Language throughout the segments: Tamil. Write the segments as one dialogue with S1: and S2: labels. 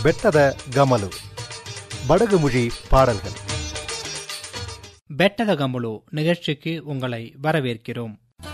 S1: ಬೆಟ್ಟದ ಗಮಲು படகு மொழி பாடல்கள்
S2: பெட்டத கமுலு நிகழ்ச்சிக்கு உங்களை வரவேற்கிறோம்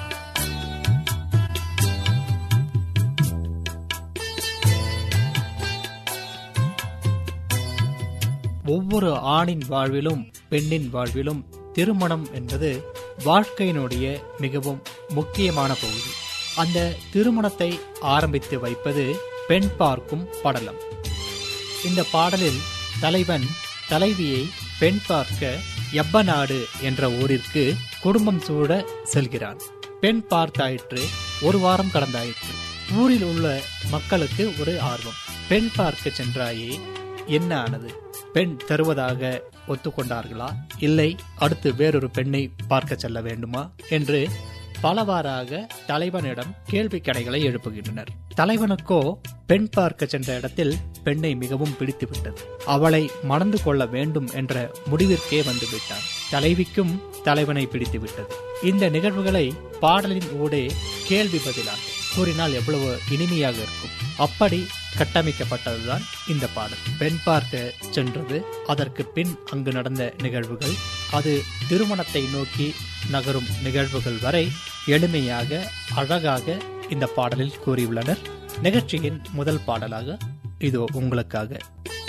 S2: ஒவ்வொரு ஆணின் வாழ்விலும் பெண்ணின் வாழ்விலும் திருமணம் என்பது வாழ்க்கையினுடைய மிகவும் முக்கியமான பகுதி அந்த திருமணத்தை ஆரம்பித்து வைப்பது பெண் பார்க்கும் படலம் இந்த பாடலில் தலைவன் தலைவியை பெண் பார்க்க எப்பநாடு என்ற ஊரிற்கு குடும்பம் சூட செல்கிறான் பெண் பார்த்தாயிற்று ஒரு வாரம் கடந்தாயிற்று ஊரில் உள்ள மக்களுக்கு ஒரு ஆர்வம் பெண் பார்க்க சென்றாயே என்ன ஆனது பெண் தருவதாக ஒத்துக்கொண்டார்களா இல்லை அடுத்து வேறொரு பெண்ணை பார்க்க செல்ல வேண்டுமா என்று பலவாறாக தலைவனிடம் கேள்வி கடைகளை எழுப்புகின்றனர் தலைவனுக்கோ பெண் பார்க்க சென்ற இடத்தில் பெண்ணை மிகவும் பிடித்து விட்டது அவளை மணந்து கொள்ள வேண்டும் என்ற முடிவிற்கே வந்து விட்டான் தலைவிக்கும் தலைவனை பிடித்து விட்டது இந்த நிகழ்வுகளை பாடலின் ஊடே கேள்வி பதிலாக கூறினால் எவ்வளவு இனிமையாக இருக்கும் அப்படி கட்டமைக்கப்பட்டதுதான் இந்த பாடல் பெண் பார்க்க சென்றது அதற்கு பின் அங்கு நடந்த நிகழ்வுகள் அது திருமணத்தை நோக்கி நகரும் நிகழ்வுகள் வரை எளிமையாக அழகாக இந்த பாடலில் கூறியுள்ளனர் நிகழ்ச்சியின் முதல் பாடலாக இதோ உங்களுக்காக